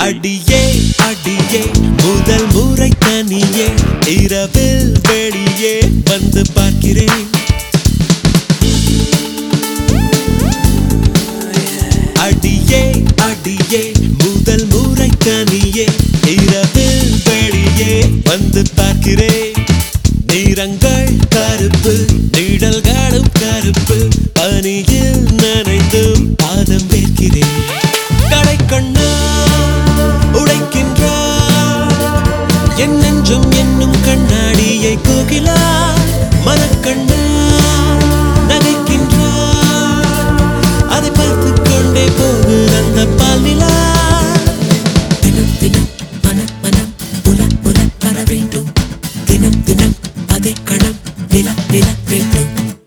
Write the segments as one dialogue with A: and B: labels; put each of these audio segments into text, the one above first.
A: அடியே அடியே முதல் முறை தனியே இரவில் வெளியே வந்து பார்க்கிறேன் அடியே அடியே முதல் முறை தனியே இரவில் வெளியே வந்து பார்க்கிறேன் நிறங்கள் கருப்பு நிழல்களும் கருப்பு பனியில் நனைந்து பாதம் வைக்கிறேன் கடை கண்ணா உடைக்கின்றார் என் நெஞ்சும் என்னும் கண்ணாடியை கோகிலா மனக்கண்ணா நகைக்கின்றார் அதை பார்த்து கொண்டே போகு அந்த பாலிலா தினம் தினம் மனம் மனம் புல புல வர வேண்டும் தினம் தினம் அதே கணம் நில நில வேண்டும்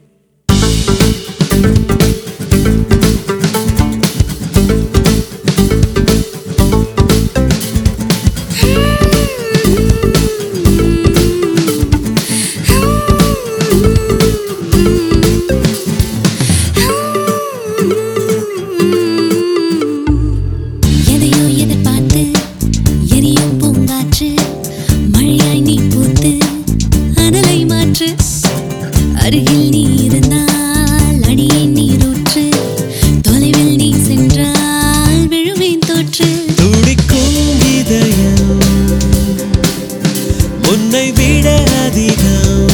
B: எதையோ எதிர்பார்த்து எரியும் பூங்காற்று மழையாய் நீ பூத்து அனலை மாற்று அருகில் நீ இருந்தால் அடியே நீரூற்று தொலைவில் நீ சென்றால் விழுவேன் தோற்று
A: துடிக்கும் இதயம் உன்னை விட அதிகம்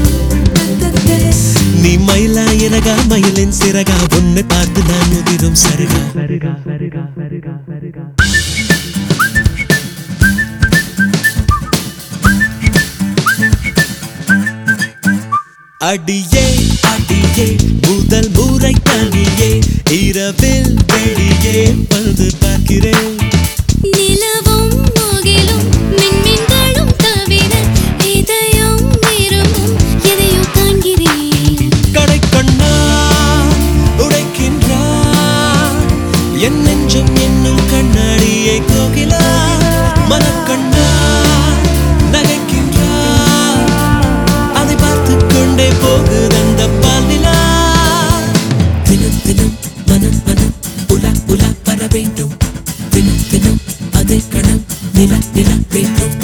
A: நீ மயிலா எனகா மயிலின் சிறகா உன்னை பார்த்து நான் முதிரும் சருகா சருகா சருகா சருகா சருகா அடியே அடியே முதல் முறை தனியே இரவில் வெளியே வந்து பார்க்கிறேன்
B: நிலவும் முகிலும் மின்மின்களும் தவிர இதயம் விரும்பும் எதையோ காண்கிறேன்
A: கடை கண்ணா உடைக்கின்றார் என் நெஞ்சம் என்னும் கண்ணாடியை கோகிலா மனக்கண்ணா நகைக்கின்றார் அதை பார்த்து கொண்டே போகுது அந்த பாலிலா தினம் தினம் மனம் மனம் உலா உலா வர வேண்டும் தினம் தினம் அதே கணம் நில நில வேண்டும்